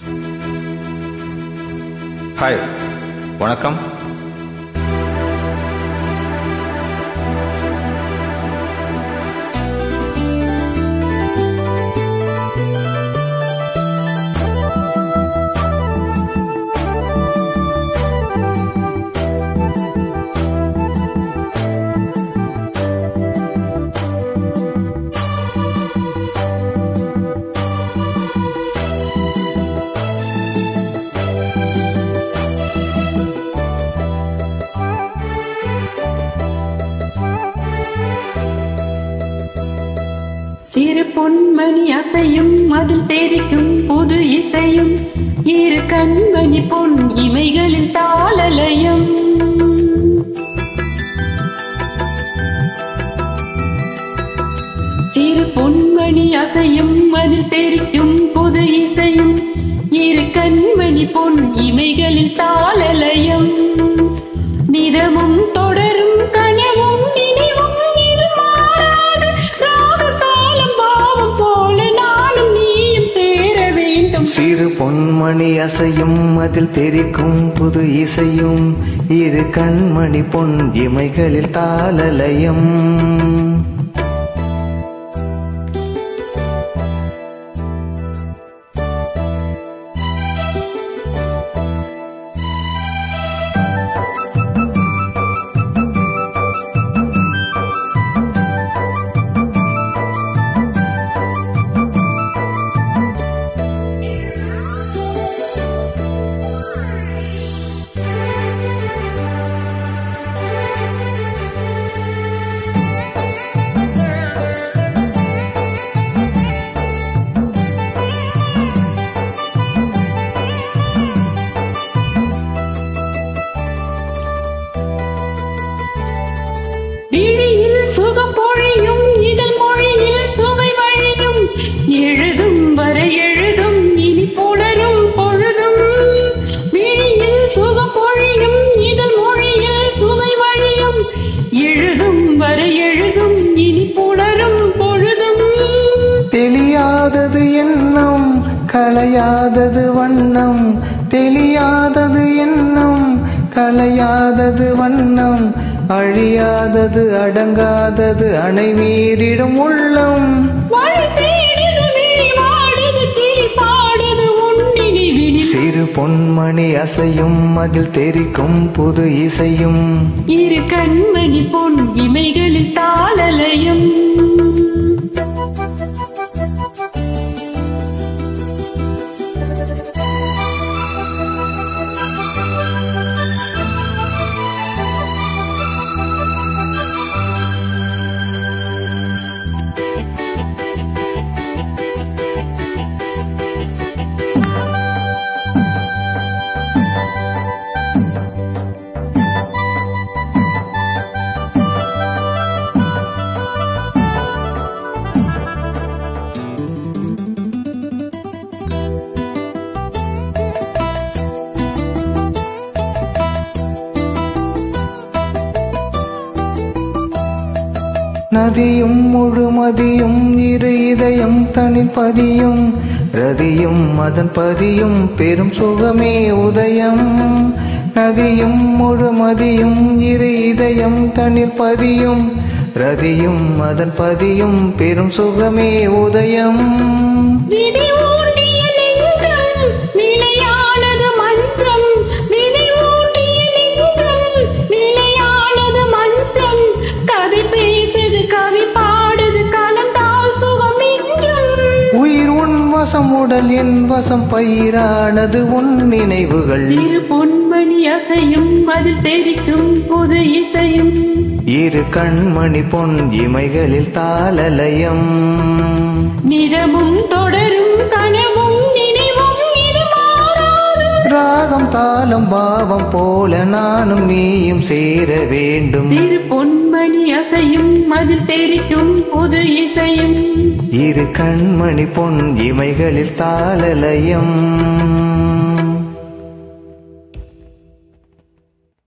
hi வணக்கம் சிறு பொன்மணி அசையும் அதில் தெரிக்கும் புது இசையும் இரு கண்மணி பொன் இமைகளில் தாளலயம் சிறு பொன்மணி அசையும் அதில் தெரிக்கும் புது இசையும் இரு கண்மணி பொன் இமைகளில் தாளலயம் நிதமும் தொடரும் கனவும் நினைவும் இது மாறாது ராக தாளம் பாவம் போல நானும் நீயும் சேர வேண்டும் சிறு பொன்மணி அசையும் அதில் தெரிக்கும் புது இசையும் இரு கண்மணி பொன் இமைகளில் தாளலயம் விழியில் சுகம் பொழியும் இதழ் மொழியில் சுவை வழியும் எழுதும் வரை எழுதும் இனி புலரும் பொழுதும் விழியில் சுகம் பொழியும் இதழ் மொழியில் சுவை வழியும் எழுதும் வரை எழுதும் இனி புலரும் பொழுதும் தெளியாதது எண்ணம் கலையாதது வண்ணம் தெளியாதது எண்ணம் கலையாதது வண்ணம் அழியாதது அடங்காதது அணைவீரிடும் உள்ளம் வழி தேடுது விழி வாடுது கிளி பாடுது உன்னினி விழி சிறு பொன்மணி அசையும் அதில் தெரிக்கும் புது இசையும் இரு கண்மணி பொன் இமைகளில் தாளலயம் நதியும் முழுமதியும் இரு இதயம் தனில் பதியும் ரதியும் அதன் பதியும் பெரும் சுகமே உதயம் நதியும் முழுமதியும் இரு இதயம் தனில் பதியும் ரதியும் அதன் பதியும் பெரும் சுகமே உதயம் விதி ஊண்டிய நெஞ்சம் நிலையானது மஞ்சம் விதி ஊண்டிய நெஞ்சம் நிலையானது மஞ்சம் கவி பேசுது கவி பாடுது கலந்தால் சுகம் மிஞ்சும் உயிர் உன் வசம் உடல் என் வசம் பயிரானது உன் நினைவுகள் சிறு பொன்மணி அசையும் அதில் தெரிக்கும் புது இசையும் இரு கண்மணி பொன் இமைகளில் தாளலயம் நிறமும் தொடரும் கனவும் நினைவும் இது மாறாது ராகம் தாளம் பாவம் போல நானும் நீயும் சேர வேண்டும் சிறு பொன்மணி அசையும் அதில் தெரிக்கும் புது இசையும் இரு கண்மணி பொன் இமைகளில் தாளலயம்